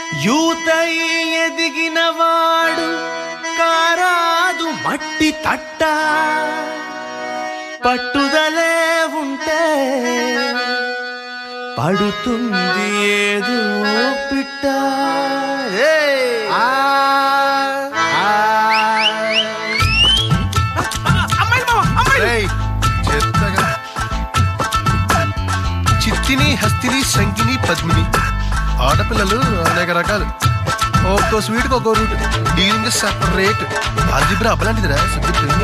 యూతై ఎదిగినవాడు కారాదు మట్టి తట్ట పట్టుదలే ఉంటే పడుతుంది ఏదో పిట్ట ఏయ్! రేయ్, చెత్తగా. చిత్తిని హస్తిని శంకిని పద్మిని ఆడపిల్లలు అనేక రకాలు ఒక్కో స్వీట్కి ఒక్కో రూట్ డీలింగ్ సపరేట్ ఆల్జిబ్రా అబ్బలాంటిదిరా సబ్జెక్ట్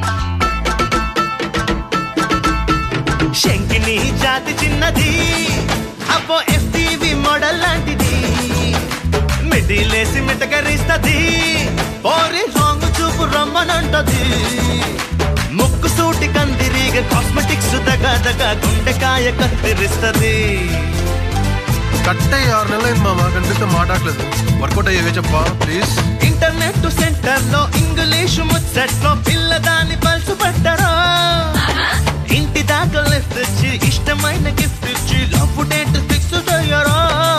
శంకిని జాతి చిన్నది అబ్బో ఎఫ్టీవీ మోడల్ లాంటిది మిడిలేసి మిటకరిస్తది పోరి రాంగ్ చూపు రమ్మనంటది ముక్కు సూటి కందిరీగ కాస్మెటిక్స్ దగా దగా గుండెకాయ కత్తిరిస్తది కట్ అయ్యి ఆరు నెలలైంది మామ కనిపిస్తే మాట్లాడలేదు వర్కౌట్ అయ్యేవే చెప్పా ప్లీజ్ ఇంటర్నెట్ సెంటర్ లో ఇంగ్లీషు ముచ్చట్లో పిల్లదాన్ని పల్సు పట్టరా ఇంటి దాకా లిఫ్ట్ ఇచ్చి ఇష్టమైన గిఫ్ట్ ఇచ్చి లవ్ డేట్ ఫిక్స్ చేయరా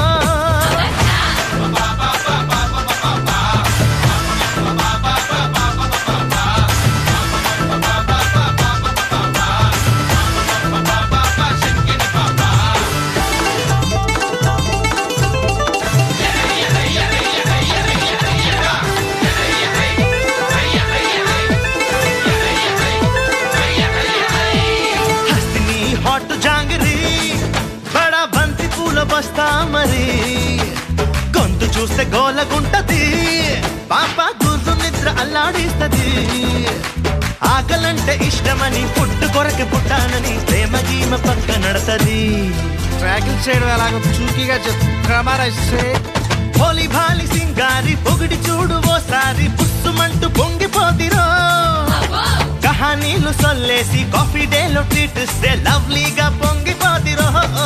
హస్తిని హాట్ జాంగిరి బడా బంతి పూల బస్తా మరి గొంతు చూస్తే గోలగుంటది పాప గుర్రు నిద్ర అల్లాడిస్తది ఆకలంటే ఇష్టమని పుట్టు కొరకి పుట్టానని ప్రేమ గీమ పక్క నడతది ట్రాకిల్ చేయడం ఎలాగో చూకీగా చెప్పు క్రమరైస్తే హోలీ భాలి సింగారి పొగిడి చూడు ఓసారి పుస్సుమంటూ పొంగిపోతిరో కహానీలు సొల్లేసి కాఫీ డేలో ట్రీట్ ఇస్తే లవ్లీగా పొంగిపోతిరో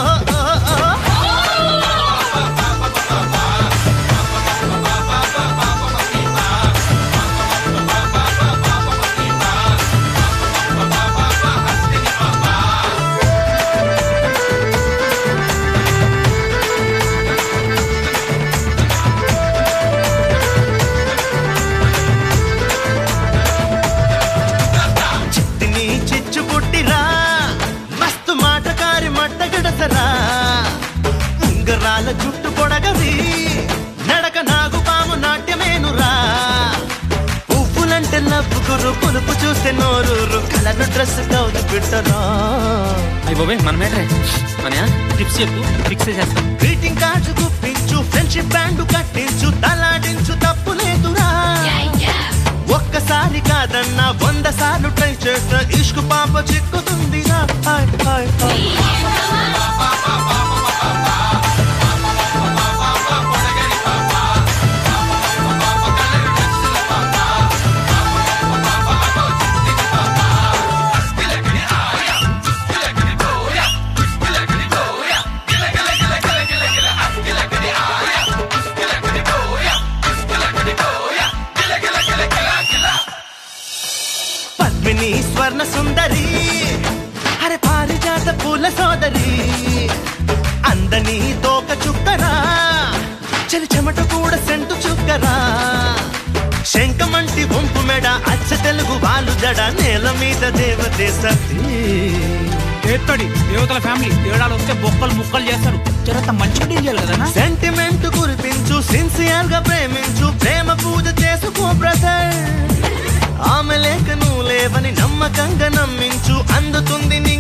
చిత్తిని చిచ్చు పుట్టిరా మస్తు మాటకారి మట్టగడసరా ఉంగరాల జుట్టు పొడగది నడక నాగు పాము నాట్యమేనురా పువ్వులంటే నవ్వుకురు పులుపు చూస్తే నోరూరు కలర్ డ్రెస్ కౌదు పెట్టరా అయ్యి బాబాయ్ మన మేటరే మనయా టిప్స్ చెప్పు ఫిక్స్ చేస్తాం గ్రీటింగ్ కార్డు గుప్పించు ఫ్రెండ్షిప్ బ్యాండ్ కట్టించు తలాడించు తప్పు లేదురా ఒక్కసారి కాదన్నా వంద సార్లు ట్రై చేస్తే ఇష్కు పాప చిక్కుతుందిరా హాయ్ హాయ్ హాయ్ పద్మిని స్వర్ణ సుందరి అరే పారిజాత పూల సోదరి అందని తోక చుక్కరా చలి చెమట కూడా సెంటు చుక్కరా శంఖమంటి వంపు మెడ అచ్చ తెలుగు వాళ్ళు జడ నేల మీద దేవతే సతీ చేస్తాడు దేవతల ఫ్యామిలీ తేడాలు వస్తే బొక్కలు ముక్కలు చేస్తారు జరంత మంచిగా డీల్ చేయాలి కదా సెంటిమెంట్ కురిపించు సిన్సియర్ గా ప్రేమించు ప్రేమ పూజ చేసుకో బ్రదర్ ఆమె లేక నువ్వు లేవని నమ్మకంగా నమ్మించు అందుతుంది నీ